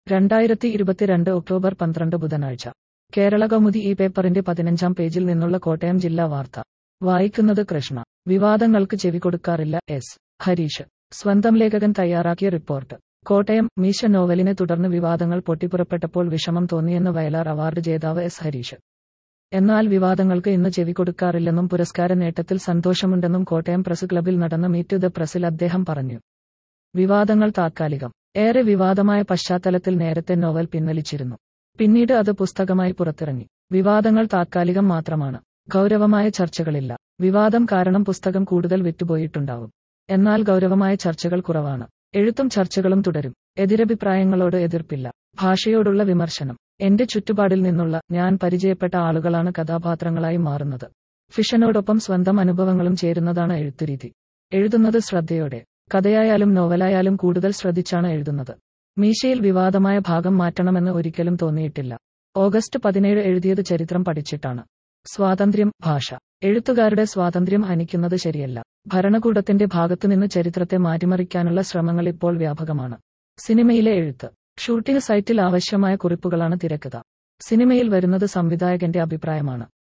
രണ്ടായിരത്തി ഇരുപത്തിരണ്ട് ഒക്ടോബർ പന്ത്രണ്ട് ബുധനാഴ്ച കേരള കൗമുദി ഈ പേപ്പറിന്റെ പതിനഞ്ചാം പേജിൽ നിന്നുള്ള കോട്ടയം ജില്ലാ വാർത്ത വായിക്കുന്നത് കൃഷ്ണ വിവാദങ്ങൾക്ക് ചെവി കൊടുക്കാറില്ല എസ് ഹരീഷ് സ്വന്തം ലേഖകൻ തയ്യാറാക്കിയ റിപ്പോർട്ട് കോട്ടയം മീശ നോവലിനെ തുടർന്ന് വിവാദങ്ങൾ പൊട്ടിപ്പുറപ്പെട്ടപ്പോൾ വിഷമം തോന്നിയെന്ന് വയലാർ അവാർഡ് ജേതാവ് എസ് ഹരീഷ് എന്നാൽ വിവാദങ്ങൾക്ക് ഇന്ന് ചെവി കൊടുക്കാറില്ലെന്നും പുരസ്കാര നേട്ടത്തിൽ സന്തോഷമുണ്ടെന്നും കോട്ടയം പ്രസ് ക്ലബിൽ നടന്ന മീറ്റ് ദ പ്രസിൽ അദ്ദേഹം പറഞ്ഞു വിവാദങ്ങൾ താത്കാലികം ഏറെ വിവാദമായ പശ്ചാത്തലത്തിൽ നേരത്തെ നോവൽ പിൻവലിച്ചിരുന്നു പിന്നീട് അത് പുസ്തകമായി പുറത്തിറങ്ങി വിവാദങ്ങൾ താത്കാലികം മാത്രമാണ് ഗൗരവമായ ചർച്ചകളില്ല വിവാദം കാരണം പുസ്തകം കൂടുതൽ വിറ്റുപോയിട്ടുണ്ടാവും എന്നാൽ ഗൗരവമായ ചർച്ചകൾ കുറവാണ് എഴുത്തും ചർച്ചകളും തുടരും എതിരഭിപ്രായങ്ങളോട് എതിർപ്പില്ല ഭാഷയോടുള്ള വിമർശനം എന്റെ ചുറ്റുപാടിൽ നിന്നുള്ള ഞാൻ പരിചയപ്പെട്ട ആളുകളാണ് കഥാപാത്രങ്ങളായി മാറുന്നത് ഫിഷനോടൊപ്പം സ്വന്തം അനുഭവങ്ങളും ചേരുന്നതാണ് എഴുത്തുരീതി എഴുതുന്നത് ശ്രദ്ധയോടെ കഥയായാലും നോവലായാലും കൂടുതൽ ശ്രദ്ധിച്ചാണ് എഴുതുന്നത് മീശയിൽ വിവാദമായ ഭാഗം മാറ്റണമെന്ന് ഒരിക്കലും തോന്നിയിട്ടില്ല ഓഗസ്റ്റ് പതിനേഴ് എഴുതിയത് ചരിത്രം പഠിച്ചിട്ടാണ് സ്വാതന്ത്ര്യം ഭാഷ എഴുത്തുകാരുടെ സ്വാതന്ത്ര്യം ഹനിക്കുന്നത് ശരിയല്ല ഭരണകൂടത്തിന്റെ ഭാഗത്തുനിന്ന് ചരിത്രത്തെ മാറ്റിമറിക്കാനുള്ള ശ്രമങ്ങൾ ഇപ്പോൾ വ്യാപകമാണ് സിനിമയിലെ എഴുത്ത് ഷൂട്ടിംഗ് സൈറ്റിൽ ആവശ്യമായ കുറിപ്പുകളാണ് തിരക്കുക സിനിമയിൽ വരുന്നത് സംവിധായകന്റെ അഭിപ്രായമാണ്